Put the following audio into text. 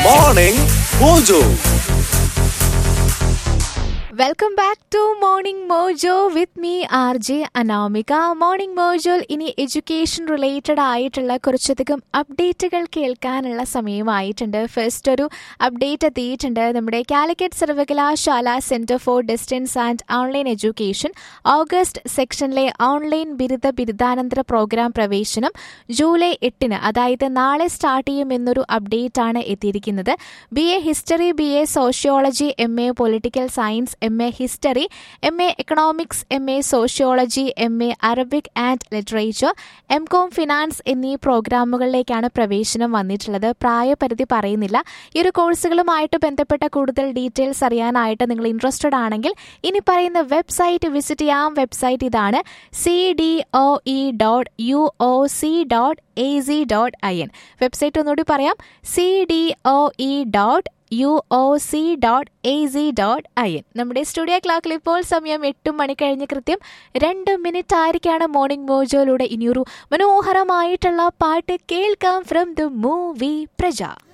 morning mojo welcome back to morning mojo with me R J Anamika morning മോജോയിൽ ഇനി education related ആയിട്ടുള്ള കുറച്ചധികം അപ്ഡേറ്റുകൾ കേൾക്കാനുള്ള സമയമായിട്ടുണ്ട് ഫസ്റ്റ് ഒരു അപ്ഡേറ്റ് എത്തിയിട്ടുണ്ട് നമ്മുടെ കാലിക്കറ്റ് സർവകലാശാല centre for distance and online education August സെക്ഷനിലെ ഓൺലൈൻ ബിരുദ ബിരുദാനന്തര പ്രോഗ്രാം പ്രവേശനം ജൂലൈ എട്ടിന് അതായത് നാളെ സ്റ്റാർട്ട് ചെയ്യുമെന്നൊരു അപ്ഡേറ്റ് ആണ് എത്തിയിരിക്കുന്നത് B A history B A sociology M A political science M A history M A economics M A sociology M A Arabic and literature M com finance എന്നീ പ്രോഗ്രാമുകളിലേക്കാണ് പ്രവേശനം വന്നിട്ടുള്ളത് പ്രായപരിധി പറയുന്നില്ല ഈ ഒരു കോഴ്സുകളുമായിട്ട് ബന്ധപ്പെട്ട കൂടുതൽ ഡീറ്റെയിൽസ് അറിയാനായിട്ട് നിങ്ങൾ ഇൻട്രസ്റ്റഡ് ആണെങ്കിൽ ഇനി പറയുന്ന വെബ്സൈറ്റ് വിസിറ്റ് ചെയ്യാം വെബ്സൈറ്റ് ഇതാണ് C D O E dot U O C dot A C dot I N website ഒന്നുകൂടി പറയാം C D O E dot U O C dot A C dot I N നമ്മുടെ studio ക്ലോക്കിൽ ഇപ്പോൾ സമയം എട്ട് മണി കഴിഞ്ഞ് കൃത്യം രണ്ട് മിനിറ്റ് ആയിരിക്കാണ് മോർണിംഗ് മോജോയിലൂടെ ഇനിയൊരു മനോഹരമായിട്ടുള്ള പാട്ട് കേൾക്കാം ഫ്രം ദ മൂവി പ്രജ